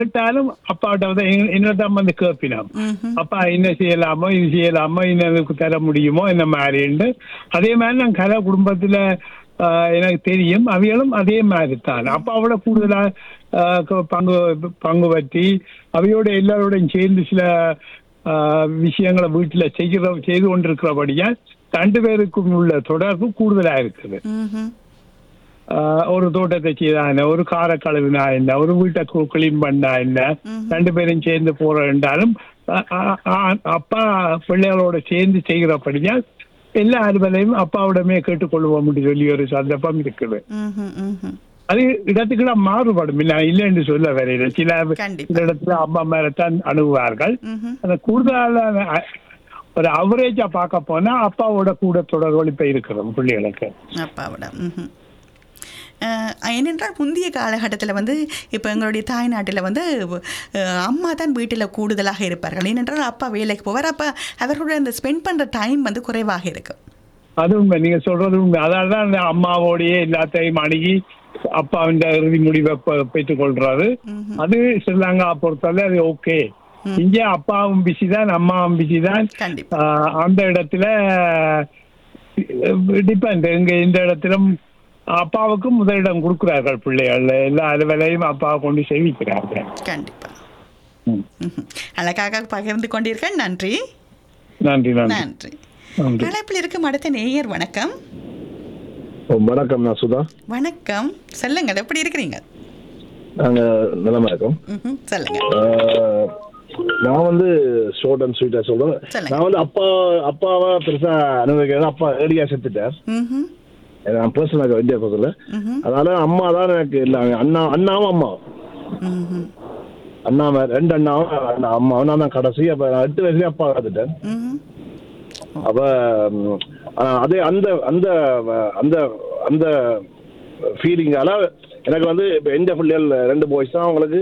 கேட்டாலும் அப்பாட்ட வந்து எங்க- என்னதான் வந்து கேட்பினோம் ம்ஹும். அப்பா என்ன செய்யலாமோ இது செய்யலாமோ இன்னதுக்கு தர முடியுமோ என்ன மாதிரின்னு அதே மாதிரி நான் கலை குடும்பத்துல ஆஹ், எனக்கு தெரியும் அவைகளும் அதே மாதிரி தான் அப்பாவோட கூடுதலா ஆஹ், க- பங்கு பங்கு பற்றி அவையோட எல்லாரோடையும் சேர்ந்து சில ஆஹ், விஷயங்களை வீட்டுல செய்கிற செய்து கொண்டிருக்கிறபடியா ரெண்டு பேருக்கும் உள்ள தொடர்பு கூடுதலா இருக்குது ம்ஹும். ஆஹ் ஒரு தோட்டத்தை செய்தா என்ன ஒரு காரை கழுவினா என்ன ஒரு வீட்டை கிளீன் பண்ணா என்ன ரெண்டு பேரும் சேர்ந்து போற என்றாலும் ஆ- ஆ- ஆ- அப்பா பிள்ளைகளோட சேர்ந்து செய்கிறபடியா எல்லா அலுவலையும் அப்பாவிடமே கேட்டுக்கொள்வோம் அப்படின்னு சொல்லி ஒரு சந்தர்ப்பம் இருக்குது ம்ஹும். ம்ஹும். அது இடத்துக்குள்ள மாறுபடும் நான் இல்லைன்னு சொல்ல வரையில சில கண்டிப்பா. சில இடத்துல அம்மா மேலத்தான் அணுகுவார்கள் ம்ஹும். அந்த கூடுதலான அ- ஒரு அவரேஜா பார்க்க போனா அப்பாவோட கூட தொடர்பு இப்ப இருக்கிறோம் பிள்ளைகளுக்கு அப்பாவோட ம்ஹும். அஹ், ஏனென்றால் முந்தைய காலகட்டத்தில் வந்து இப்போ எங்களுடைய தாய்நாட்டில் வந்து அஹ், அம்மா தான் வீட்டில் கூடுதலாக இருப்பார்கள் ஏனென்றால் அப்பா வேலைக்கு போவார் அப்போ அவர்களோட அந்த ஸ்பெண்ட் பண்ணுற டைம் வந்து குறைவாக இருக்கும் அது உண்மை நீங்க சொல்றது உண்மை அதனால தான் அந்த அம்மாவோடயே எல்லாத்தையும் அணுகி அப்பாவின் இறுதி முடிவை பெ- பெற்றுக் கொள்றாரு அது ஸ்ரீலங்கா பொறுத்தவரை அது ஓகே இங்க அப்பாவும் பிஸி தான் அம்மாவும் பிஸி தான் கண்டிப்பா ஆஹ் அந்த இடத்துல டிபெண்ட் இங்க இந்த இடத்திலும் அப்பாவுக்கு முதலிடம் கொடுக்கிறார்கள் பிள்ளைகள் எல்லா அலுவலையும் அப்பாவை கொண்டு செய்விக்கிறார்கள் கண்டிப்பா ம். ம்ஹும். அழகாக பகிர்ந்து கொண்டீர்கள் நன்றி நன்றி நன்றி நன்றி நன்றி அழைப்பில் இருக்கும் அடுத்த நேயர் வணக்கம் ஓ, வணக்கம் நான் சுதா வணக்கம் சொல்லுங்கள் எப்படி இருக்கிறீங்க நாங்க நிலமா இருக்கோம் ம்ஹும். சொல்லுங்க ஆஹ், நான் வந்து ஷோர்ட் அண்ட் ஸ்வீட்டா சொல்றேன் சொல்லுங்க. நான் வந்து அப்பா அப்பாவா பெருசா அனுபவிக்கிறேன் அப்பா ஏடியா செத்துட்டார் ம்ஹும். நான் பர்சனலாக இந்தியா பக்கத்துல ம்ஹும். அதனால அம்மா தான் எனக்கு எல்லாமே அண்ணா அண்ணாவும் அம்மா ம்ஹும். அண்ணா வே- ரெண்டு அண்ணாவும் அண்ணா அம்மா நான் தான் கடைசி அப்ப நான் எட்டு வயசுலயே அப்பா பார்த்துட்டேன் ம்ஹும். அப்ப ம், ஆஹ், அதே அந்த அந்த அந்த அந்த ஃபீலிங்கால எனக்கு வந்து இப்போ எந்த பிள்ளைகள் ரெண்டு பாய்ஸ் தான் அவங்களுக்கு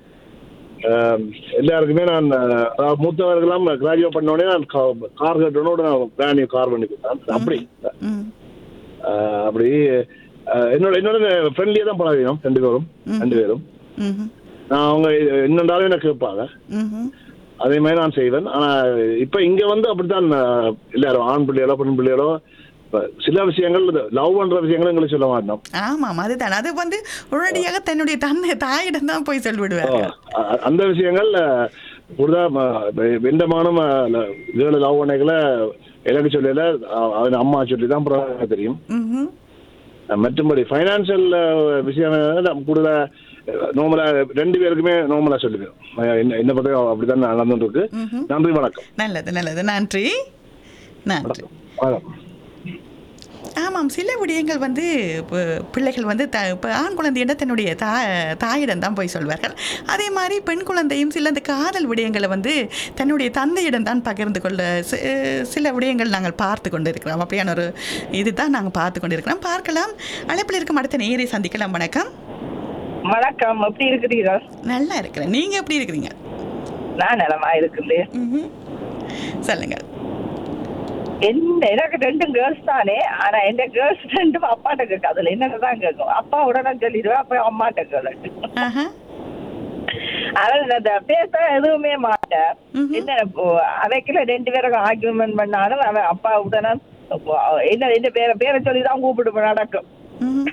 ஆஹ், எல்லாருக்குமே நான் ஆஹ், அதாவது மூத்தவர்கள்லாம் கிராஜுவேட் பண்ண உடனே நான் கார் கட்டணோட நான் பிராண்ட் நியூ கார் பண்ணி கொடுத்தேன் அப்படி ம். ஆஹ், அப்படி ஆஹ், என்னோட என்னோட ஃப்ரெண்ட்லியே தான் பழகினோம் ரெண்டு பேரும் ரெண்டு பேரும் ம்ஹும். நான் அவங்க என்னண்டாலும் எனக்கு கேட்பாங்க ம்ஹும். அதே மாதிரி நான் செய்வேன் ஆனா இப்ப இங்க வந்து அப்படித்தான் ஆஹ், எல்லாரும் ஆண் பிள்ளைகளோ பெண் பிள்ளைகளோ இப்ப சில விஷயங்கள் லவ் பண்ற விஷயங்கள் எங்களுக்கு சொல்ல மாட்டோம் ஆமாம் அதுதான் அது வந்து உடனடியாக தன்னுடைய தன்னை தாயிடம் தான் போய் சொல்லிவிடுவார் அ- அந்த விஷயங்கள் அஹ், புரிதா வெண்டமானம் ஏழு லவ் பண்ணைகளை எனக்கு சொல்லல அஹ், அவன் அம்மா சொல்லி தான் அப்புறம் எனக்கு தெரியும் ம்ஹும். அஹ், மற்றும்படி ஃபைனான்சியல் விஷயம் கூடுதல நார்மலா ரெண்டு பேருக்குமே நார்மலா சொல்லுவேன் அஹ், என்ன என்ன பத்தி அப்படித்தான் நடந்துட்டு இருக்கு நன்றி வணக்கம் நல்லது நல்லது நன்றி நன்றி வணக்கம் ஆமாம் சில விடயங்கள் வந்து இப்போ பிள்ளைகள் வந்து த இப்போ ஆண் குழந்தையிட தன்னுடைய தா தாயிடம் தான் போய் சொல்வார்கள் அதே மாதிரி பெண் குழந்தையும் சில அந்த காதல் விடயங்களை வந்து தன்னுடைய தந்தையிடம் தான் பகிர்ந்து கொள்ள சி- சில விடயங்கள் நாங்கள் பார்த்து கொண்டு இருக்கிறோம் அப்படியான ஒரு இதுதான் நாங்கள் பார்த்து கொண்டு இருக்கிறோம் பார்க்கலாம் அழைப்பில் இருக்கும் அடுத்த நேரை சந்திக்கலாம் வணக்கம் வணக்கம் எப்படி இருக்கிறீர்கள் நல்லா இருக்கிறேன் நீங்கள் எப்படி இருக்கிறீங்க நான் நலமா இருக்கிறேன் ம்ஹும். சொல்லுங்கள் என்ன எனக்கு ரெண்டும் கேர்ள்ஸ் தானே ஆனா எந்த கேர்ள்ஸ் ரெண்டும் அப்பாட்ட கேட்கும் அதுல என்னதான் கேட்கும் அப்பா உடனே சொல்லிடுவேன் அப்ப அம்மாட்ட கேட்கும் ஆஹா அதனால நான் அந்த பேச எதுவுமே மாட்டேன் ம்ஹும். என்ன இப்போ அவைக்குள்ள ரெண்டு பேரும் ஆர்குமெண்ட் பண்ணாலும் அவன் அப்பா உடனே என்ன என்ன பேரை பேரை சொல்லி தான் கூப்பிட்டு நடக்கும் ம்ஹும்.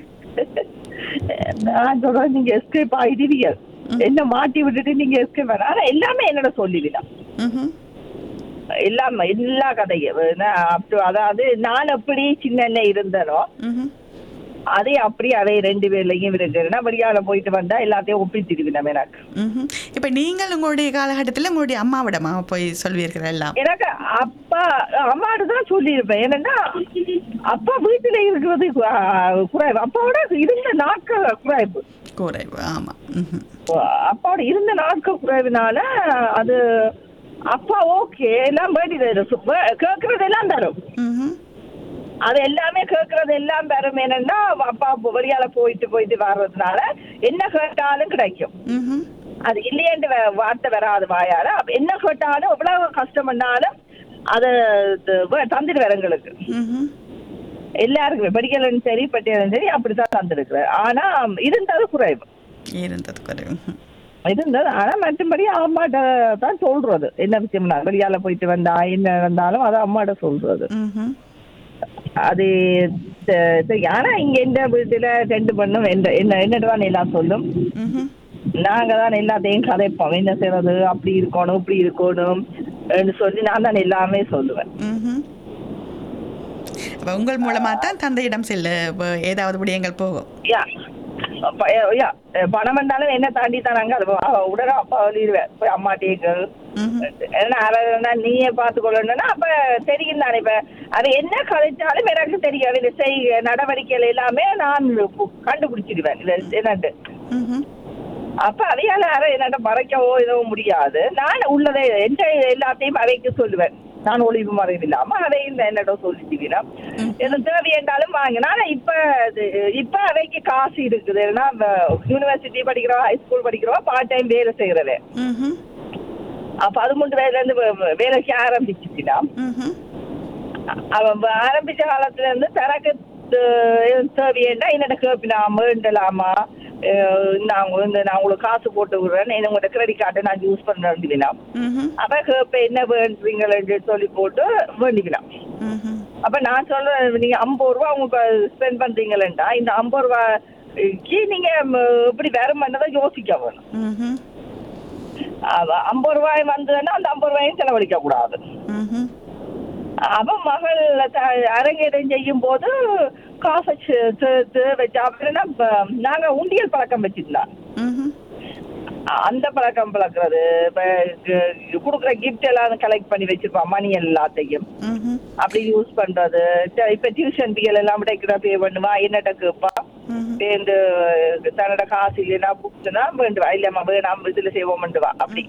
நான் சொல்றேன் நீங்க எஸ்கேப் ஆயிடுவீங்க என்ன மாட்டி விட்டுட்டு நீங்க எஸ்கேப் ஆனா எல்லாமே என்னோட சொல்லிவிடலாம் ம்ஹும். எல்லாம் எல்லா கதையும் என்ன, up to- அதாவது நான் எப்படி சின்ன இருந்தனோ ம்ஹும். அதே அப்படி அதே ரெண்டு பேர்லயும் இருக்குன்னா வெளியால போயிட்டு வந்தா எல்லாத்தையும் ஒப்பிச்சிருவேன் நம்ம எனக்கு ம்ஹும். இப்ப நீங்கள் உங்களுடைய காலகட்டத்தில் உங்களுடைய அம்மாவிடமா போய் சொல்வீர்கள் எல்லாம் எனக்கு அப்பா அம்மாட்டு தான் சொல்லியிருப்பேன் என்னன்னா அப்பா வீட்டுல இருக்கிறது கு- குறைவு அப்பாவோட இருந்த நாட்கள் குறைவு குறைவு ஆமா ம்ஹும். அப்பாவோட இருந்த நாட்கள் குறைவுனால அது அப்பா ஓகே எல்லாம் வேண்டியது கேட்கறது எல்லாம் தரும் ம்ஹும். அது எல்லாமே கேட்கறது எல்லாம் பெரும் என்னன்னா அப்பா வெளியால போயிட்டு போயிட்டு வர்றதுனால என்ன கேட்டாலும் கிடைக்கும் ம்ஹும். அது இல்லையேன்ற வ- வார்த்தை வராது வாயால அப்ப என்ன கேட்டாலும் எவ்வளவு கஷ்டம் பண்ணாலும் அதை தந்துடுவார் எங்களுக்கு ம்ஹும். எல்லாருக்குமே படிக்கலும் சரி பட்டியலும் சரி அப்படித்தான் தந்திருக்கிறார் ஆனா இருந்தது குறைவு இருந்தது குறைவு ம்ஹும். இருந்தது ஆனா மற்றபடி அம்மாட்ட தான் சொல்றது என்ன விஷயம்னா வெளியால போயிட்டு வந்தா என்ன நடந்தாலும் அதை அம்மாட்ட சொல்றது ம்ஹும். அது தெ- தெ- ஆனா இங்க எந்த வீட்டுல ரெண்டு பெண்ணும் எந்த என்ன என்னதான் எல்லாம் சொல்லும் ம்ஹும். நாங்க தான் எல்லாத்தையும் கதைப்போம் என்ன செய்யறது அப்படி இருக்கணும் இப்படி இருக்கணும் ன்னு சொல்லி நான் தான் எல்லாமே சொல்லுவேன் ம்ஹும். அப்ப உங்கள் மூலமா தான் தந்தையிடம் செல்ல ப- ஏதாவது விடயங்கள் போகும் யா அப்ப, யா பணம் வந்தாலும் என்ன தாண்டி தானாங்க அது அவ- உடனே அப்பா சொல்லிடுவேன் போய் அம்மாட்டேங்கள் ம்ஹும். ஏன்னா அவ நீயே பார்த்துக்கொள்ளணும்னா அப்ப தெரியும் தானே இப்ப அது என்ன கழிச்சாலும் எனக்கு தெரியும் இது செய் நடவடிக்கைகள் எல்லாமே நான் கண்டுபிடிச்சிடுவேன் இது என்னட்டு ம்ஹும். அப்ப அதையால யாரும் என்னட்ட மறைக்கவோ எதுவும் முடியாது நான் உள்ளதை எந்த எல்லாத்தையும் அவைக்கு சொல்லுவேன் நான் ஒளிவு மறைவு இல்லாம அதையும் என்னிட சொல்லிச்சுக்கிறா எது தேவை என்றாலும் வாங்கினா ஆனா இப்ப அது- இப்ப அவைக்கு காசு இருக்குது ஏன்னா யூனிவர்சிட்டி படிக்கிறோம் ஹைஸ்கூல் படிக்கிறோம் பார்ட் டைம் வேலை செய்யறது ம்ஹும். அப்ப அது மூன்று வயதுல இருந்து வே- வே- வேலைக்கு ஆரம்பிச்சுச்சுனா ம்ஹும். அவன் வ- ஆரம்பிச்ச காலத்துல இருந்து தனக்கு தே- தேவையேண்டா என்னோட கேப்பினா வேண்டலாமா அஹ் நான் வந்து நான் உங்களுக்கு காசு போட்டு விடுறேன் என்ன உங்களோட கிரெடிட் கார்டை நான் யூஸ் பண்றேன் ம்ஹும். அப்ப கேப்ப என்ன வேண்டுறீங்கன்னு சொல்லி போட்டு வேண்டிக்கலாம் ம்ஹும். அப்ப நான் சொல்றேன் நீங்க ஐம்பது ரூபா உங்களுக்கு ஸ்பெண்ட் பண்றீங்களா இந்த ஐம்பது ரூபாய்க்கு நீங்க ம், இப்படி வேற பண்ணதை யோசிக்க வேணும் ம்ஹும். அவ ஐம்பது ரூபாய் வந்ததுன்னா அந்த ஐம்பது ரூபாயும் செலவழிக்க கூடாது ம்ஹும். அவ மகள் த- அரங்கேற்றம் செய்யும் போது காசை சே- சேர்த்து வச்சு அப்படின்னா ப- நாங்க உண்டியல் பழக்கம் வச்சிருந்தோம் ம்ஹும். அந்த பழக்கம் பழக்கிறது இப்ப கு- கொடுக்குற கிஃப்ட் எல்லாம் கலெக்ட் பண்ணி வச்சிருப்போம் மணி எல்லாத்தையும் ம்ஹும். அப்படி யூஸ் பண்றது ட- இப்ப டியூஷன் பிஎல் எல்லாம் விடைக்கிற பே பண்ணுவா என்னட்ட கேட்பா ம்ஹும். சேர்ந்து தன்னோட காசு இல்லைன்னா புக்ஸ்னா வேண்டுவா இல்லம்மா வேணாம் இதுல செய்வோம்ண்டுவா அப்படி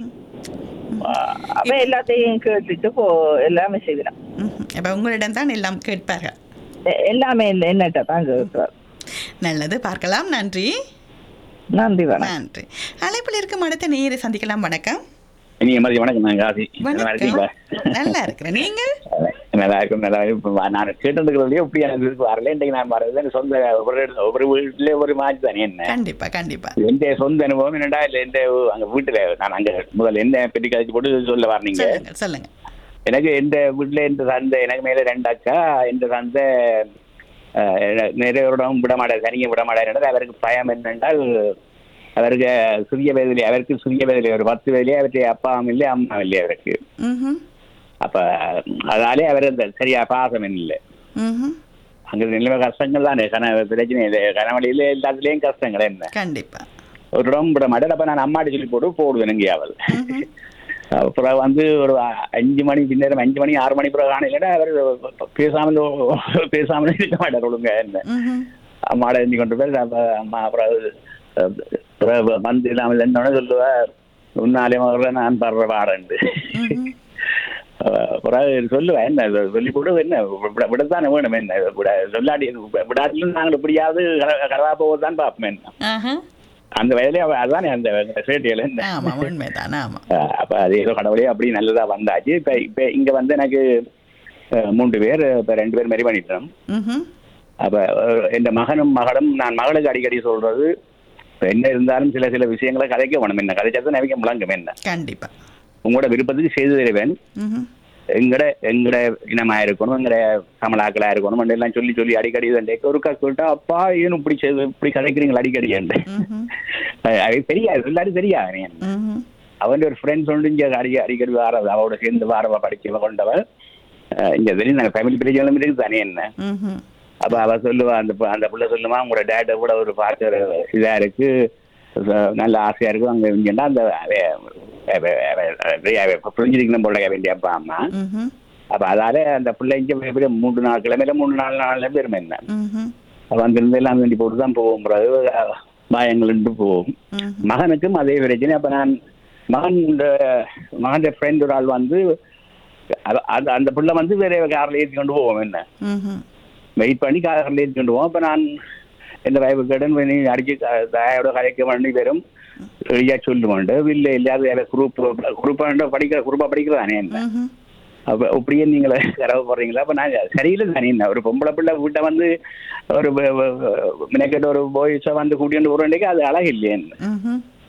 அப்ப எல்லாத்தையும் கேட்டுட்டு போ எல்லாமே செய்வேன் ம்ஹும். அப்ப உங்களிடம் தான் எல்லாம் கேட்பார்கள் எல்லாமே இல்ல- என்னட்ட தான் கேட்கிறார் நல்லது பார்க்கலாம் நன்றி நன்றி வணக்கம் நன்றி அழைப்பில் இருக்கும் அடுத்த நேரை சந்திக்கலாம் வணக்கம் இனிய மாதிரி வணக்கம் நான் காசி நல்லா வணக்கம் இருக்கீங்களா நல்லா இருக்கிறேன் நீங்கள் நல்லா இருக்கும் நல்லா இருக்கும் இப்ப நான் கேட்டுருக்கிறதுலயே இப்படி எனக்கு இதுக்கு வரல இன்றைக்கு நான் வரது எனக்கு சொந்த ஒரு ஒரு வீட்டுல ஒரு மாதிரி தானே என்ன கண்டிப்பா கண்டிப்பா எந்த சொந்த அனுபவம் என்னடா இல்ல எந்த அங்க வீட்டுல நான் அங்க முதல்ல என்ன பற்றி கழிச்சு போட்டு சொல்ல வரீங்க சொல்லுங்க சொல்லுங்க எனக்கு எந்த வீட்டுல எந்த சந்தை எனக்கு மேல ரெண்டு அக்கா எந்த சந்தை அஹ், நிறைய இடம் விட மாட்டார் தனியாக விட மாட்டார் அவருக்கு பயம் என்னென்றால் அவருக்கு சிறிய வயதிலே அவருக்கு சிறிய வயதிலே ஒரு பத்து வயதிலே அவருடைய அப்பாவும் இல்லை அம்மா இல்லை அவருக்கு ம்ஹும். அப்ப அதனாலே அவர் அந்த சரியா பாசம் இல்லை ம்ஹும். அங்க நிலைமை கஷ்டங்கள் தானே கன பிரச்சனை இல்லை கனவழியில எல்லாத்துலயும் கஷ்டங்கள் என்ன கண்டிப்பா ஒரு இடம் விட மாட்டேன் அப்ப நான் அம்மாடி சொல்லி போட்டு போடுவேன் எங்கேயாவது அப்புறம் வந்து ஒரு அஞ்சு மணி பின்னேரம் அஞ்சு மணி ஆறு மணி பிறகு காணையில அவர் பேசாமல் பேசாமல் இருக்க மாட்டார் ஒழுங்க என்ன ம்ஹும். அம்மாட எண்ணி கொண்டு போய் அப்ப அம்மா அப்புறம் அது, அஹ், அப்புறம் வந்து இல்லாமல் என்னோட சொல்லுவா உன்னாலே மகள நான் படுற பாடண்டு ம்ஹும். அப்புறம் சொல்லுவேன் என்ன இது சொல்லி போட்டு என்ன விட- விடத்தானே வேணும் என்ன விட சொல்லாடி விடாட்டிலும் நாங்கள் எப்படியாவது கரவா போவதுதான் பார்ப்போம் என்ன ஆஹா. அந்த வயதிலே அவ- அதானே அந்த சேட்டியில் என்ன ஆமா உண்மைதான் ஆமா அஹ் அப்ப அது ஏதோ கடவுளே அப்படி நல்லதா வந்தாச்சு இப்ப இப்ப இங்க வந்து எனக்கு அஹ், மூன்று பேர் இப்ப ரெண்டு பேர் மாரி பண்ணிட்டோம் ம்ஹும். அப்ப அஹ், என் மகனும் மகளும் நான் மகளுக்கு அடிக்கடி சொல்றது இப்ப என்ன இருந்தாலும் சில சில விஷயங்களை கதைக்க வேணும் என்ன கதைச்சா நவிக்க முழங்கும் என்ன கண்டிப்பா உங்களோட விருப்பத்துக்கு செய்து தருவேன் ம்ஹும். எங்கட எங்கட இனமா இருக்கணும் எங்கட தமிழாக்களா இருக்கணும் எல்லாம் சொல்லி சொல்லி அடிக்கடி வந்து ஒருக்கா சொல்லிட்டா அப்பா ஏன் இப்படி செய்து இப்படி கதைக்கிறீங்களா அடிக்கடி என்று ம்ஹும். அது தெரியாது எல்லாரும் தெரியாது ம்ஹும். அவன் ஒரு ஃப்ரெண்ட்ஸ் ஒன்று இங்கே அடிக்க அடிக்கடி வார அவரோட சேர்ந்து வாரவ படிச்சவ கொண்டவ அஹ் இங்க தெரியும் நாங்கள் ஃபேமிலி பிரச்சனை இருக்குது தானே என்ன ம்ஹும். அப்ப அவ சொல்லுவா அந்த பு- அந்த புள்ள சொல்லுமா உங்களோட டேட்டை கூட ஒரு பார்த்து ஒரு இதா இருக்கு அஹ் நல்ல ஆசையா இருக்கும் அங்க இங்கன்னா அந்த புரிஞ்சிருக்கணும் போல வேண்டிய அப்பா அம்மா ம்ஹும். அப்ப அதால அந்த பிள்ளை இங்க எப்படி மூன்று நாலு கிழமையில மூணு நாலு நாலு பேருமே என்ன ம்ஹும். அப்ப அந்த இருந்தெல்லாம் வேண்டி போட்டு தான் போகும் பிறகு பயங்கள்ட்டு போகும் ம்ஹும். மகனுக்கும் அதே பிரச்சனை அப்ப நான் மகன் மகன் ஃப்ரெண்ட் ஒரு ஆள் வந்து அ- அது அந்த பிள்ளை வந்து வேற காரில் ஏற்றி கொண்டு போவோம் என்ன ம்ஹும். வெயிட் பண்ணி காரில் ஏற்றி கொண்டு போவோம் அப்ப நான் எந்த வயவு கடன் நீ அடிச்சு க- தாயோட கலைக்க வேண்டி வரும் ஐயா சொல்லுவோண்டு இல்லை இல்லாத குரூப் குரூப் படிக்கிற குரூப்பா படிக்கிறதானே என்ன ம்ஹும். அப்ப அப்படியே நீங்களே கரவு போடுறீங்களா அப்ப நான் சரியில்லை தானே என்ன ஒரு பொம்பளை பிள்ளை வீட்டை வந்து ஒரு மினக்கெட்ட ஒரு பாய்ஸை வந்து கூட்டிட்டு போறேன்டே அது அழகு இல்லையே ம்ஹும்.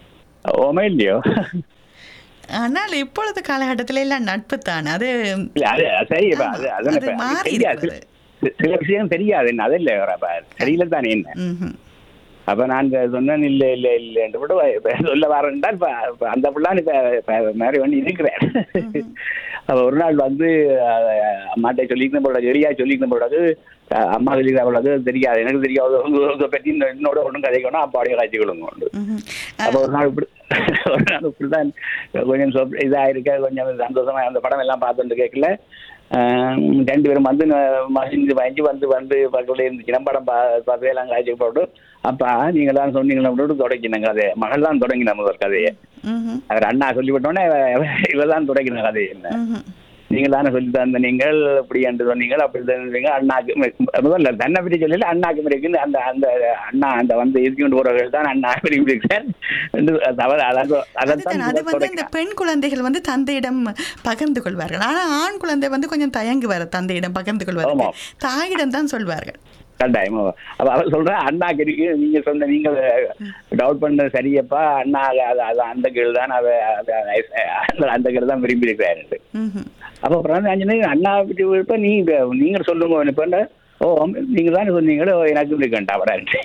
ஓமா இல்லையோ ஆனால் இப்பொழுது காலகட்டத்தில் எல்லாம் நட்பு தான் அது இல்ல அது சரி இப்ப அது ஆமா, அதான் அது இப்ப மாறி தெரியாது. இருக்கிறது. சில- சில விஷயம் தெரியாது என்ன அது இல்ல அப்ப தெரியல தானே என்ன ம்ஹும். அப்ப நான் இந்த சொன்னேன் இல்ல இல்ல இல்லைன்னு கூட இப்ப சொல்ல வரேன்டா இப்ப இப்ப அந்த பிள்ளான் இப்ப இப்ப மாதிரி பண்ணி இருக்கிறேன் அப்ப ஒரு நாள் வந்து அஹ், அம்மாட்ட சொல்லிக்கணும் போல எளியா சொல்லிக்கணும் போடாது அம்மா சொல்லிக்கிற போடாது தெரியாது எனக்கு தெரியாது உங்க உங்க பற்றி இன்னும் என்னோட ஒன்றும் கதைக்கணும் அப்பாடைய காய்ச்சி கொடுங்க ம்ஹும். அப்ப ஒரு நாள் இப்படி ஒரு நாள் இப்படிதான் கொஞ்சம் சொப் இதா இருக்க கொஞ்சம் சந்தோஷமா அந்த படம் எல்லாம் பார்த்துட்டு கேட்கல ஆஹ் ரெண்டு பேரும் வந்து மகிழ்ந்து வாங்கி வந்து வந்து பக்கத்துல இருந்துச்சு நம்ம படம் பா- பார்த்து எல்லாம் காய்ச்சி போட்டு அப்பா நீங்க தான் சொன்னீங்களா அப்படின்னு தொடங்கினாங்க கதையை மகள் தான் தொடங்கின முதல் கதையை ம்ஹும். அவர் அண்ணா சொல்லிவிட்டோன்னே இவ தான் தொடங்கின கதையை என்ன ம்ஹும். நீங்க தானே சொல்லி தந்த நீங்கள் இப்படி என்று சொன்னீங்க அப்படி சொன்னீங்க அண்ணாக்கு மி- முதல்ல தன்னை பற்றி சொல்லல அண்ணாக்கு இருக்குன்னு அந்த அந்த அண்ணா அந்த வந்து இருக்கின்ற உறவுகள் தான் அண்ணா விரும்பி இருக்கிறார் என்று தவறு அதான் அதுதான் அது அதான் வந்து இந்த பெண் குழந்தைகள் வந்து தந்தையிடம் பகிர்ந்து கொள்வார்கள் ஆனா ஆண் குழந்தை வந்து கொஞ்சம் தயங்குவார் தந்தையிடம் பகிர்ந்து கொள்வார்கள் ஆமாம். தாயிடம் தான் சொல்வார்கள் கட்டாயம் அப்ப அவர் சொல்றேன் அண்ணாக்கு இருக்கு நீங்க சொன்ன நீங்க டவுட் பண்ணது சரியப்பா அண்ணா அது- அது அது அந்த கேள் தான் அதை அந்த- அந்த கேள் தான் விரும்பி இருக்கிறாரு ம்ஹும். அப்ப அப்புறம் அஞ்சனே அண்ணா பற்றி இப்ப நீங்க நீங்க சொல்லுங்க இப்ப ஓ நீங்க தானே சொன்னீங்களோ எனக்கு இருக்கண்டா வரான்ட்டு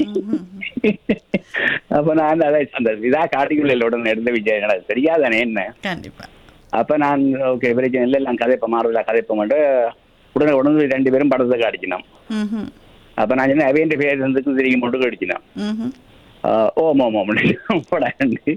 அப்ப நான் அதை அந்த இதா காட்டிக்குள்ள உடனே எடுத்த விஜய் எனக்கு தெரியாதானே என்ன கண்டிப்பா அப்ப நான் ஓகே பிரச்சனை இல்லை எல்லாம் கதைப்ப மாறுதல கதைப்ப மட்டும் உடனே உடனே ரெண்டு பேரும் படத்துக்கு அடிச்சினோம் ம்ஹும். அப்ப நான் சொன்னேன் அவையன் பேர் இருந்துக்கு தெரியும் மட்டும் அடிச்சினோம் ம்ஹும். ஓம் ஓம் ஓம் படாண்டு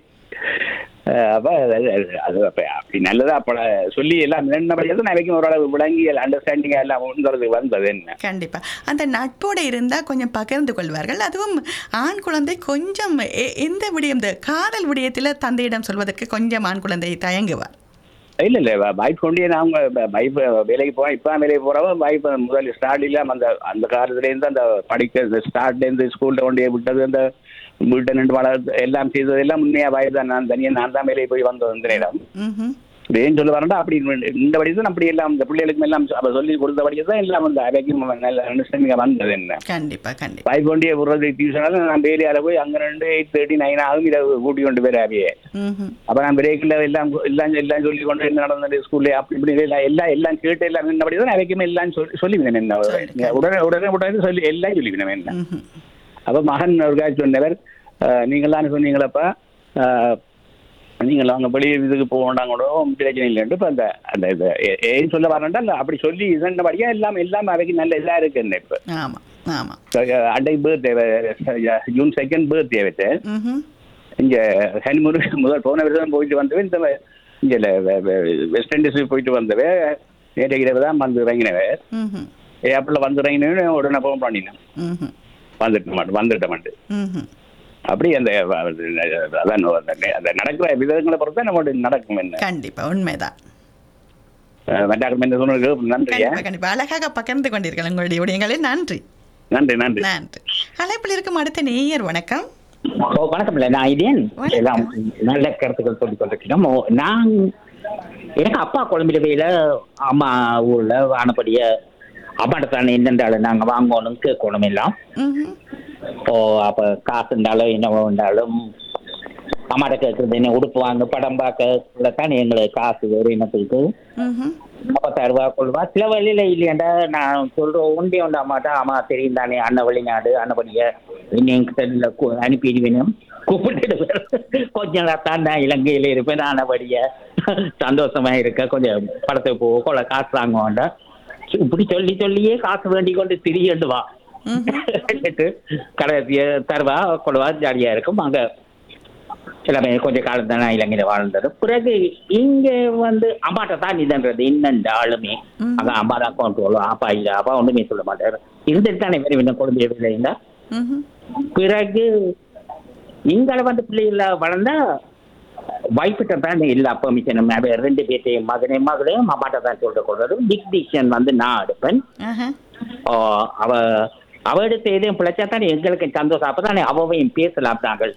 அப்ப அது- அது- அது அப்ப அப்படி நல்லதா அப்ப சொல்லி எல்லாம் என்ன படிக்கிறது நான் வைக்கும் ஓரளவு விளங்கி அண்டர்ஸ்டாண்டிங் எல்லாம் உண்கிறது வந்தது என்ன கண்டிப்பா அந்த நட்போட இருந்தா கொஞ்சம் பகிர்ந்து கொள்வார்கள் அதுவும் ஆண் குழந்தை கொஞ்சம் எ- எந்த விடயம் இந்த காதல் விடயத்துல தந்தையிடம் சொல்வதற்கு கொஞ்சம் ஆண் குழந்தை தயங்குவார் இல்ல இல்ல பைக் கொண்டே நாங்க பைக் வேலைக்கு போவோம் இப்ப வேலைக்கு போறவன் பைக் முதல்ல ஸ்டார்ட்ல அந்த அந்த காலத்துல இருந்து அந்த படிக்க ஸ்டார்ட்ல இருந்து ஸ்கூல்ல கொண்டே விட்டது அந்த வீட்டை நின்று வள எல்லாம் செய்தது எல்லாம் உண்மையா வயது தான் நான் தனியா நான் தான் வேலைக்கு போய் வந்தது இந்த நேரம் ம்ஹும். ஏன் சொல்ல வரேன்டா அப்படி இந்த வழி தான் அப்படி எல்லாம் இந்த பிள்ளைகளுக்கும் எல்லாம் அவ சொல்லி கொடுத்த வழி தான் எல்லாம் வந்து அவைக்கும் நல்ல அண்டர்ஸ்டாண்டிங் வந்தது என்ன கண்டிப்பா கண்டிப்பா பைக் கொண்டே விடுறது டியூஷனால நான் வேலையால போய் அங்க ரெண்டு எயிட் தேர்ட்டி நைன் ஆகும் இதை கூட்டி கொண்டு போய் அவையே ம்ஹும். அப்ப நான் பிரேக்ல எல்லாம் எல்லாம் எல்லாம் சொல்லி கொண்டு என்ன நடந்தது ஸ்கூல்ல அப்படி இப்படி எல்லாம் எல்லாம் எல்லாம் கேட்டு எல்லாம் என்னபடி தான் அவைக்குமே எல்லாம் சொல்லி சொல்லிவினேன் என்ன சொல்லி. உடனே உடனே உடனே சொல்லி எல்லாம் சொல்லிவினேன் என்ன ம்ஹும். அப்ப மகன் ஒருக்கா சொன்னவர் அஹ், நீங்களாம் சொன்னீங்களப்பா அஹ், நீங்கள் அங்க வெளியே இதுக்கு போக வேண்டாம் கூட பிரச்சனை இல்லைன்ட்டு இப்ப அந்த அந்த இது ஏ- ஏன் சொல்ல வரேன்டா இல்ல அப்படி சொல்லி இதன்படியா எல்லாம் எல்லாம் அவைக்கு நல்ல இதா இருக்கு என்ன இப்ப ஆமா ஆமா அஹ், அண்டை பர்த்டே ஜூன் செகண்ட் பர்த்டே வச்சு ம்ஹும். இங்க ஹனிமூன் முதல் போன வருஷம் போயிட்டு வந்தவே இந்த வ- இங்க இல்ல, வெ- வெ- வெஸ்ட் இண்டீஸ் போயிட்டு வந்தவே நேற்று இரவு தான் வந்து இறங்கினவே ம்ஹும். ஏப்ரல்ல வந்து இறங்கினவே உடனே போக பண்ணினேன் ம்ஹும். வந்துட்டு மாட்டேன் வந்துட்ட மாட்டேன் ம்ஹும். அப்படி அந்த வ- அதான் அந்த அந்த நடக்கிற விதங்களை பொறுத்து தான் நம்ம நடக்கும் என்ன கண்டிப்பா உண்மைதான் வெண்டாக்கம் என்ன சொன்னது நன்றியா கண்டிப்பா கண்டிப்பா அழகாக பகிர்ந்து கொண்டீர்கள் உங்களுடைய விடயங்களை நன்றி நன்றி நன்றி நன்றி அழைப்பில் இருக்கும் அடுத்த நேயர் வணக்கம் ஓ வணக்கம் இல்லை நான் இதேன் வணக்கம். எல்லாம் நல்ல கருத்துக்கள் சொல்லிக் கொண்டிருக்கிறோம் ஓ, நான் எனக்கு அப்பா குழம்பில வேலை அம்மா ஊர்ல ஆனபடிய அம்மாட்ட தானே என்னென்றாலும் நாங்கள் வாங்கணும் கேட்கணும் எல்லாம் ம்ஹும். ஓ அப்போ காசு இருந்தாலும் என்னவோ இருந்தாலும் அம்மாட்ட கேட்கறது என்ன உடுப்பு வாங்க படம் பார்க்க தானே எங்களுக்கு காசு வேறு என்னத்துக்கு ம்ஹும். அப்ப தருவா கொள்வா சில வழியில இல்லையாண்டா நான் சொல்றேன் உண்டே உண்டு அம்மாட்டா ஆமா தெரியும் தானே அண்ணன் வெளிநாடு அண்ணபடிய இன்னும் தெரியல கு- அனுப்பிடுவேனும் கூப்பிட்டு கொஞ்ச தான் நான் இலங்கையில இருப்பேன் அண்ணபடிய சந்தோஷமா இருக்க கொஞ்சம் படத்துக்கு போ கொள்ள காசு வாங்க வேண்டாம் இப்படி சொல்லி சொல்லியே காசு வேண்டி கொண்டு திரியண்டு வா கடைசிய தருவா கொள்வா ஜாலியா இருக்கும் அங்க எல்லாமே கொஞ்ச காலம் தான் நான் இலங்கையில வாழ்ந்தது பிறகு இங்க வந்து அம்மாட்ட தான் இதுன்றது இன்னந்த ஆளுமே ம். அங்க அம்மா தான் கவுண்ட் அப்பா இல்ல அப்பா ஒண்ணுமே சொல்ல மாட்டாரு இருந்துட்டு தானே வேற என்ன குழந்தை இல்லைங்களா ம்ஹும். பிறகு இங்களை வந்து பிள்ளைகள வளர்ந்தா வைஃபிட்ட தான் இல்ல அப்பா மிச்சம் நம்ம ரெண்டு பேர்த்தையும் மகனையும் மகளையும் அம்மாட்ட தான் சொல்ற கொள்றது பிக் டிசிஷன் வந்து நான் எடுப்பேன் ஆஹா. ஓ, அவ அவ எடுத்த எதையும் பிழைச்சா தானே எங்களுக்கு சந்தோஷம் அப்பதானே அவவையும் பேசலாம் தாங்கள்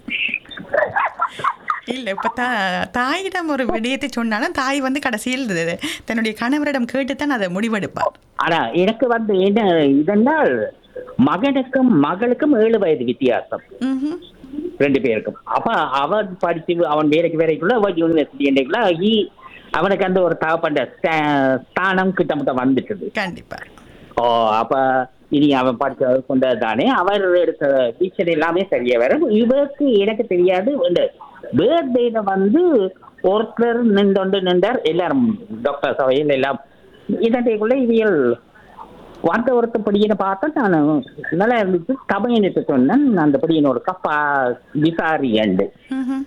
இல்ல இப்ப தா தாயிடம் ஒரு விடயத்தை சொன்னாலும் தாய் வந்து கடைசியில் இது- தன்னுடைய கணவரிடம் கேட்டுத்தான் அதை முடிவெடுப்பார் ஆனா எனக்கு வந்து என்ன இதனால் மகனுக்கும் மகளுக்கும் ஏழு வயது வித்தியாசம் ம்ஹும். ரெண்டு பேருக்கும் அப்ப அவன் படிச்சு அவன் வேலைக்கு வேலைக்குள்ள அவன் யூனிவர்சிட்டி என்றைக்குள்ள ஈ- அவனுக்கு அந்த ஒரு தகப்பண்ட ஸ்தானம் கிட்டத்தட்ட வந்துட்டது கண்டிப்பா ஓ அப்ப இனி அவன் படிச்ச கொண்டது தானே அவர் எடுத்த டீச்சர் எல்லாமே சரியா வரும் இவருக்கு எனக்கு தெரியாது இந்த பேர்தேல வந்து ஒருத்தர் நின்றொண்டு நின்றார் எல்லாரும் டாக்டர் சபையில் எல்லாம் இதற்குள்ள இவியல் வந்த ஒருத்த படியினை பார்த்தா நான் நல்லா இருந்துச்சு தமிழினத்தை சொன்னேன் அந்த படியின ஒரு கப்பா விசாரி அண்டு ம்ஹும்.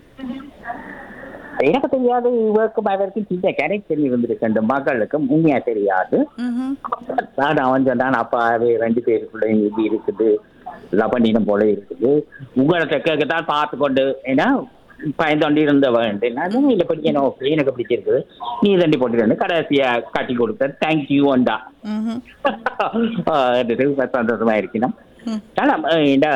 எனக்கு தெரியாது இவருக்கும் அவருக்கும் சின்ன கேரக்டர் இருந்திருக்கு அந்த மகளுக்கும் உண்மையா தெரியாது ம்ஹும். நான் அவன் சொன்னான் அப்பா அது ரெண்டு பேருக்குள்ள இது இருக்குது லபண்டினம் போல இருக்குது உங்களை கேட்கத்தான் பார்த்து கொண்டு ஏன்னா பயந்தோண்டி இருந்த வேண்டேன் இல்லை படிக்கணும் ஓகே எனக்கு பிடிச்சிருக்குது நீ தண்டி போட்டு கடைசியா காட்டி கொடுத்த தேங்க்யூ அண்டா ம்ஹும். சந்தோஷமா இருக்கணும் ம். ஆனா, அஹ், இந்த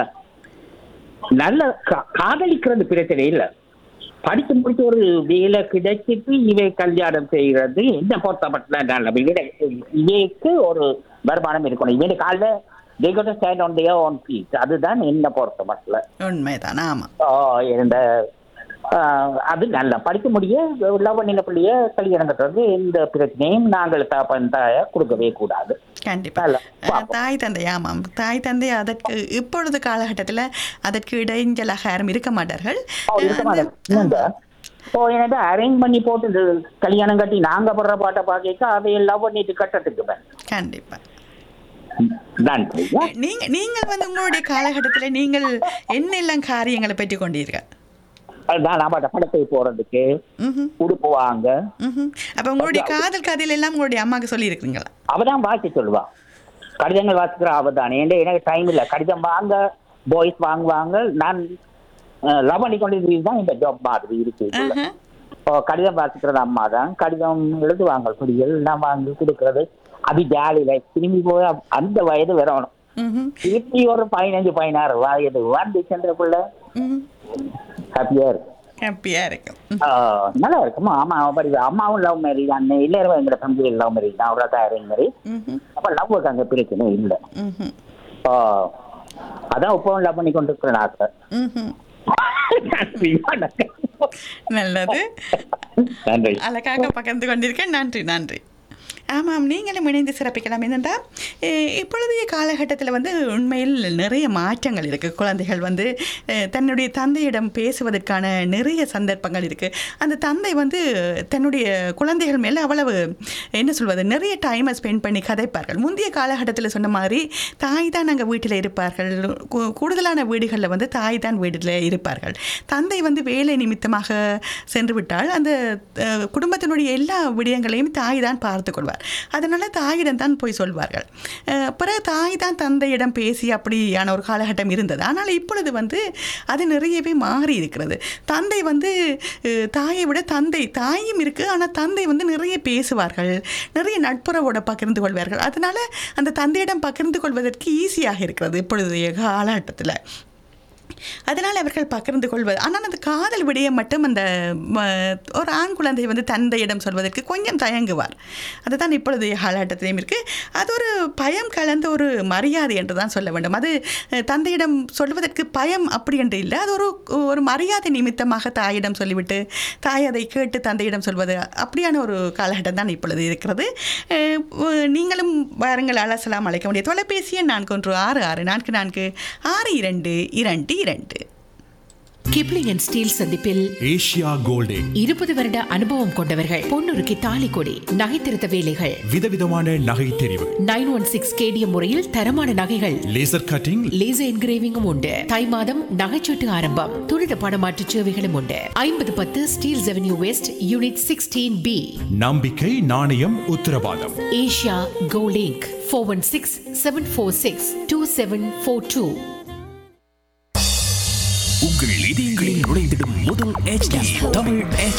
நல்ல கா- காதலிக்கிறது பிரச்சனை இல்ல படிச்சு முடிச்சு ஒரு வேலை கிடைச்சிட்டு இவை கல்யாணம் செய்யறது என்ன பொறுத்த மட்டும் நல்ல இவனை- இவைக்கு ஒரு வருமானம் இருக்கணும் இவனு காலைல they got to stand on their own feet அதுதான் என்ன பொறுத்த மட்டும் உண்மைதான் ஆமா ஓ, இந்த ஆஹ், அது நல்ல படிக்க முடிய லவ் பண்ணின பிள்ளைய கல்யாணம் கட்டுறது எந்த பிரச்சனையும் நாங்கள் தப்பன் தாய கொடுக்கவே கூடாது கண்டிப்பா நல்ல, அஹ், பாப்போம். தாய் தந்தை ஆமாம் தாய் தந்தை அதற்கு இப்பொழுது காலகட்டத்தில் அதற்கு இடைஞ்சலாக யாரும் இருக்க மாட்டார்கள் ஓ, இருக்க அந்த- மாட்டேன். என்னங்க? ஓ எனக்கு அரேஞ்ச் பண்ணி போட்டு இந்த கல்யாணம் கட்டி நாங்க படுற பாட்டை பாக்க அதை லவ் பண்ணிட்டு கட்டத்துக்கு மேம். கண்டிப்பா நன்றி நீங்க நீங்கள் வந்து உங்களுடைய காலகட்டத்தில் நீங்கள் என்னெல்லாம் காரியங்களை பற்றி கொண்டீர்கள் அதுதான் நான் படத்தை போறதுக்கு ம்ஹும். உடுப்பு வாங்க ம்ஹும். அப்ப உங்களுடைய காதல் கதையில எல்லாம் உங்களுடைய அம்மாவுக்கு சொல்லி இருக்கிறீங்களா அவதான் வாசி சொல்லுவா கடிதங்கள் வாசிக்கிற அவ தானே ஏன்டா எனக்கு டைம் இல்ல கடிதம் வாங்க பாய்ஸ் வாங்குவாங்க நான் லவ் பண்ணி கொண்டு தான் இந்த ஜாப் மாதிரி இருக்கு இதுல. ஓ, கடிதம் வாசிக்கிறது அம்மா தான் கடிதம் எழுதுவாங்க குடிகள் நான் வாங்கி கொடுக்கறது அது ஜாலியில திரும்பி போய் அப்- அந்த வயது வரணும் திருப்பி ஒரு பதினஞ்சு பதினாறு வயது வந்து சென்றக்குள்ள ஹாப்பியா இருக்கும் ஹாப்பியா இருக்கும் ஆ, நல்லா இருக்கும் அம்மா படி அம்மாவும் லவ் மேரேஜ் அண்ணன் எல்லாரும் எங்க ஃபேமிலி லவ் மேரேஜ் தான் ஒரு அரேஞ்ச் மேரேஜ் ம்ஹும். அப்ப லவ் அங்க பிரச்சனை இல்லை ம்ஹும். ஆ, அதான் இப்பவும் லவ் பண்ணி கொண்டு இருக்கிறேன் ஆசை ம்ஹும். நன்றி வணக்கம். நல்லது நன்றி அழகாக பகிர்ந்து கொண்டிருக்கேன் நன்றி நன்றி ஆமாம் நீங்களும் இணைந்து சிறப்பிக்கலாம் என்னென்னா இப்பொழுதைய காலகட்டத்தில் வந்து உண்மையில் நிறைய மாற்றங்கள் இருக்குது குழந்தைகள் வந்து அஹ், தன்னுடைய தந்தையிடம் பேசுவதற்கான நிறைய சந்தர்ப்பங்கள் இருக்குது அந்த தந்தை வந்து தன்னுடைய குழந்தைகள் மேலே அவ்வளவு என்ன சொல்வது நிறைய டைமை ஸ்பெண்ட் பண்ணி கதைப்பார்கள் முந்தைய காலகட்டத்தில் சொன்ன மாதிரி தாய் தான் அங்கே வீட்டில் இருப்பார்கள் கூ- கூடுதலான வீடுகளில் வந்து தாய் தான் வீட்டில் இருப்பார்கள் தந்தை வந்து வேலை நிமித்தமாக சென்று விட்டால் அந்த அஹ், குடும்பத்தினுடைய எல்லா விடயங்களையும் தாய் தான் பார்த்து கொள்வார் அதனால் தாயிடம் தான் போய் சொல்வார்கள் அஹ், பிறகு தாய் தான் தந்தையிடம் பேசி அப்படியான ஒரு காலகட்டம் இருந்தது ஆனால் இப்பொழுது வந்து அது நிறையவே மாறி இருக்கிறது தந்தை வந்து அஹ், தாயை விட தந்தை தாயும் இருக்குது ஆனால் தந்தை வந்து நிறைய பேசுவார்கள் நிறைய நட்புறவோட பகிர்ந்து கொள்வார்கள் அதனால் அந்த தந்தையிடம் பகிர்ந்து கொள்வதற்கு ஈஸியாக இருக்கிறது இப்பொழுதைய காலகட்டத்தில் அதனால் அவர்கள் பகிர்ந்து கொள்வது ஆனால் அந்த காதல் விடயம் மட்டும் அந்த ம, ஒரு ஆண் குழந்தை வந்து தந்தையிடம் சொல்வதற்கு கொஞ்சம் தயங்குவார் அதுதான் இப்பொழுதைய காலகட்டத்திலையும் இருக்குது அது ஒரு பயம் கலந்த ஒரு மரியாதை என்று தான் சொல்ல வேண்டும் அது அஹ், தந்தையிடம் சொல்வதற்கு பயம் அப்படி என்று இல்லை அது ஒரு ஒரு மரியாதை நிமித்தமாக தாயிடம் சொல்லிவிட்டு தாய் அதை கேட்டு தந்தையிடம் சொல்வது அப்படியான ஒரு காலகட்டம் தான் இப்பொழுது இருக்கிறது அஹ், உ- நீங்களும் வாருங்கள் அலசலாம் அழைக்க முடிய தொலைபேசி எண் நான்கு ஒன்று ஆறு ஆறு நான்கு நான்கு ஆறு இரண்டு இரண்டு இரண்டு கிப்ளிங் அண்ட் ஸ்டீல் சந்திப்பில் ஏஷியா கோல்டிங் இருபது வருட அனுபவம் கொண்டவர்கள் பொன்னுருக்கு தாலி கொடி நகைத்திருத்த வேலைகள் விதவிதமான நகை தெரிவு நைன் ஒன் சிக்ஸ் கேடிஎம் முறையில் தரமான நகைகள் லேசர் கட்டிங் லேசர் என்கிரேவிங்கும் உண்டு தை மாதம் நகைச்சீட்டு ஆரம்பம் துரித பணமாற்று சேவைகளும் உண்டு ஐம்பது பத்து steel revenue west unit sixteen B நம்பிக்கை நாணயம் உத்தரவாதம் ஏஷியா கோலிங்க் four one six seven four six two seven four two உங்கள் இதயங்களில் நுழைந்திடும் முதல் HD தமிழ் HD